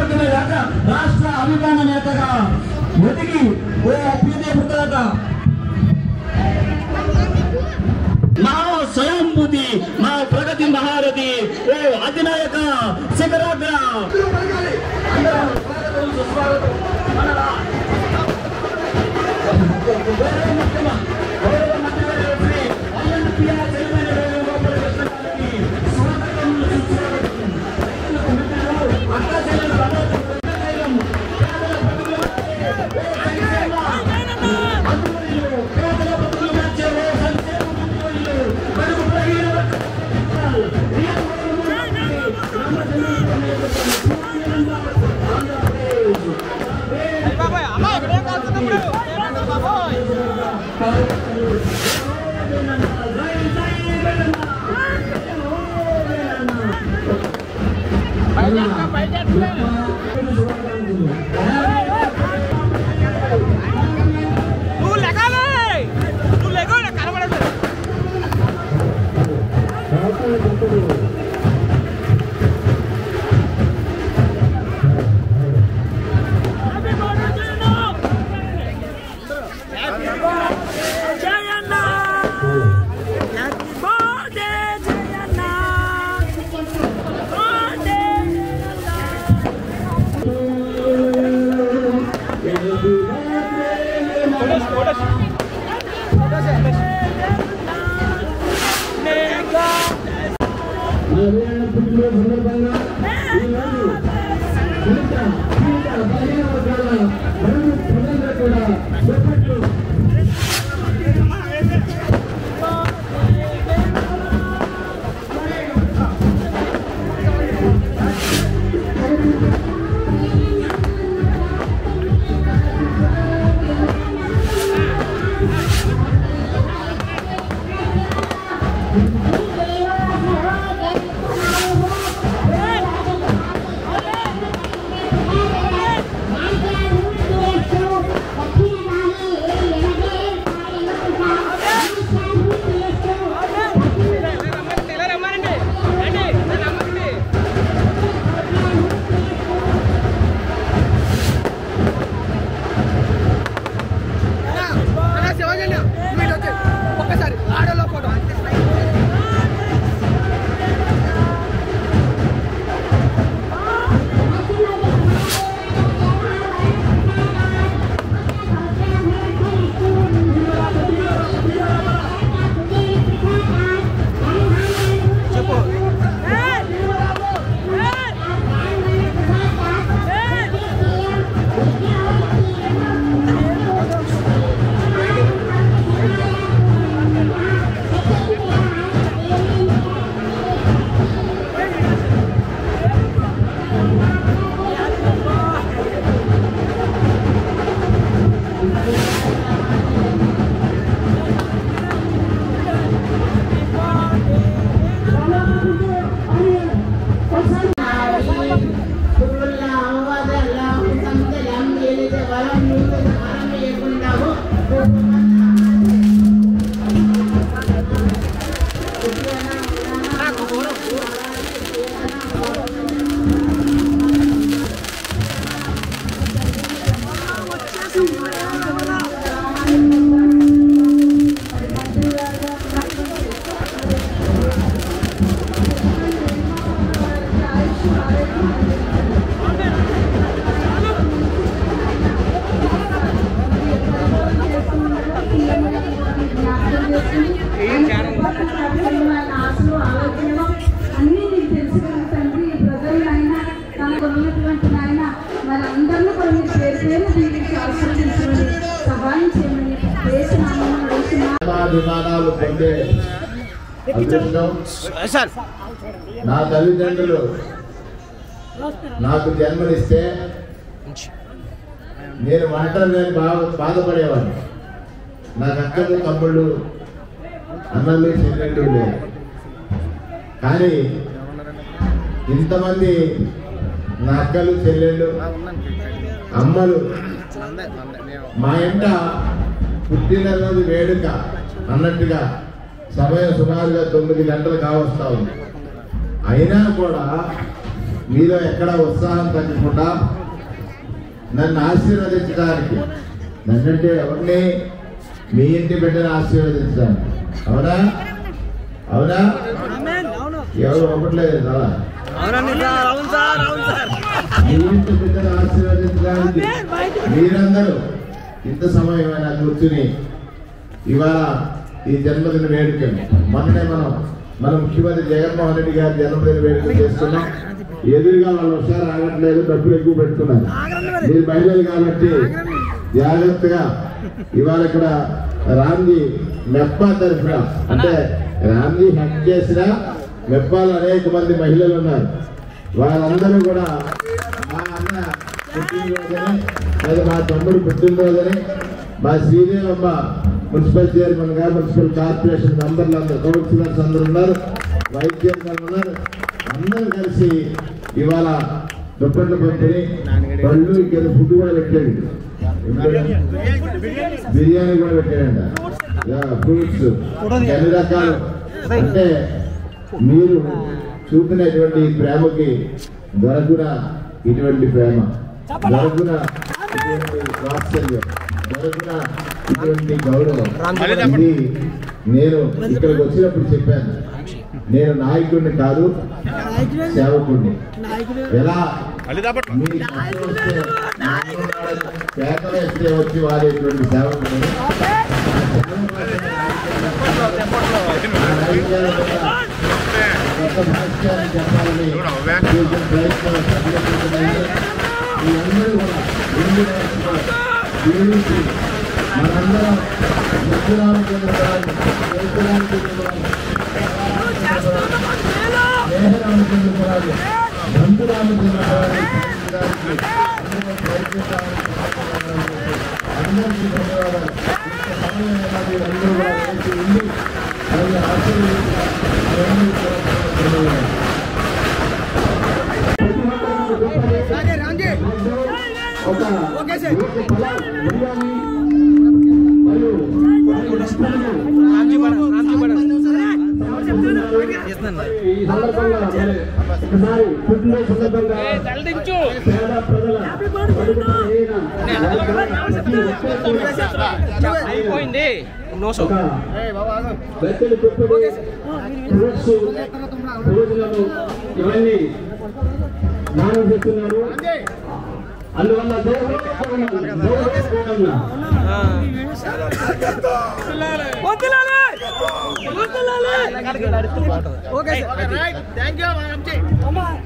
నియోజకవర్గమే కాక రాష్ట్ర అభిమాన నేతగా ఎదిగి ఓ అభ్యుదయ పుత్రత మా స్వయంభూతి మా ప్రగతి మహారథి ఓ అధినాయక శిఖరాగ్ర బాబాయ్ అమ్మ ఇక్కడే కాల్చున్నప్పుడు బాబాయ్ నువ్వు లెగాలి నువ్వు లెగో నాకు కనబడదు ఇలా రమ్మానండి రండి నన్ను రమ్మండి శివజన్య మీరు వచ్చి ఒక్కసారి ఆడలో ఫోటో చెప్పు ఆశలు ఆలోచనలు అన్నీ నీకు తెలుసు కదా తండ్రి ఈ ప్రజలైనా తనకు ఉన్నటువంటి నాయన మరి అందరినీ కూడా మీరు పేరు పేరు దీనికి ఆశీర్వదించమని సహాయం చేయమని వేసినామని వేసిన విమానాలు పొందే అదృష్టం సార్ నా తల్లిదండ్రులు నాకు జన్మనిస్తే నేను ఒంటరి నేను బాగా బాధపడేవాడిని నాకు అక్కలు తమ్ముళ్ళు అన్నలు చెల్లెళ్ళు లేరు కానీ ఇంతమంది నా అక్కలు చెల్లెళ్ళు అమ్మలు మా ఇంట పుట్టినరోజు వేడుక అన్నట్టుగా సమయం సుమారుగా తొమ్మిది గంటలు కావస్తా ఉంది అయినా కూడా మీలో ఎక్కడ ఉత్సాహం తగ్గకుండా నన్ను ఆశీర్వదించడానికి నన్నంటే ఎవరిని మీ ఇంటి బిడ్డను ఆశీర్వదించడానికి అవునా అవునా ఎవరు ఒకట్లేదు అలా అవునండి సార్ అవును సార్ అవును సార్ మీ ఇంటి బిడ్డను ఆశీర్వదించడానికి మీరందరూ ఇంత సమయమైనా కూర్చుని ఇవాళ ఈ జన్మదిన వేడుకని మొన్ననే మనం మన ముఖ్యమంత్రి జగన్మోహన్ రెడ్డి గారి జన్మదిన వేడుక చేస్తున్నాం ఎదురుగా వాళ్ళు ఒకసారి ఆగట్లేదు డబ్బులు ఎక్కువ పెట్టుకున్నారు మీరు మహిళలు కాబట్టి జాగ్రత్తగా ఇవాళ ఇక్కడ రామ్జీ మెప్పా తరఫున అంటే రామ్జీ హక్ చేసిన మెప్పాలు అనేక మంది మహిళలు ఉన్నారు వారందరూ కూడా మా అన్న పుట్టినరోజని లేదా మా తమ్ముడు పుట్టినరోజని మా శ్రీదేవమ్మ మున్సిపల్ చైర్మన్ గా మున్సిపల్ కార్పొరేషన్ మెంబర్లు అందరూ కౌన్సిలర్స్ అందరూ ఉన్నారు వైస్ చైర్మన్ ఉన్నారు అందరూ కలిసి ఇవాళ దుప్పట్లు పంపిణీ పళ్ళు ఇక్కడ ఫుడ్ కూడా పెట్టాడు బిర్యానీ కూడా పెట్టాడంట ఫ్రూట్స్ అన్ని రకాలు అంటే మీరు చూపినటువంటి ఈ ప్రేమకి దొరకున ఇటువంటి ప్రేమ దొరకున ఇటువంటి వాత్సల్యం దొరకున ఇటువంటి గౌరవం ఇది నేను ఇక్కడికి వచ్చినప్పుడు చెప్పాను నేను నాయకుడిని కాదు సేవకుడిని ఎలా మీ కష్టం వస్తే పేదలు వేస్తే వచ్చి వాడేటువంటి సేవకుడిని కొత్త భాష్యాన్ని చెప్పాలని చేసిన ప్రయత్నం సఫలీకృతమైంది. ఈ అందరూ కూడా రెండు రాష్ట్రాలు జీవించి మనందరం ముఖ్యరామచంద్రరావు చైతరామచంద్రరావు స్నేహరామచంద్రరావు బంధురామచంద్రరావు అందరికీ ధన్యవాదాలు ఇంత సమయం ఏనాడు అందరూ కూడా వేచి ఉండి మరి ఆశీర్వదించి అవన్నీ కూడా ధన్యవాదాలు. ఒక బిర్యానీ మరియు రామ్జీ పడ రామ్జీ పడ ఈ సందర్భంగా మరి ఒకసారి పుట్టినరోజు సందర్భంగా తలదించు పేద ప్రజల బడుగు బలహీన అయిపోయింది నోసు ఒక వెచ్చని దుప్పటి ఫ్రూట్స్ భోజనము ఇవన్నీ దానం చేస్తున్నారు అందువల్ల దేవుడు దేవుడు వద్దులాలే వద్దులాలే ఓకే సార్ థ్యాంక్ యూ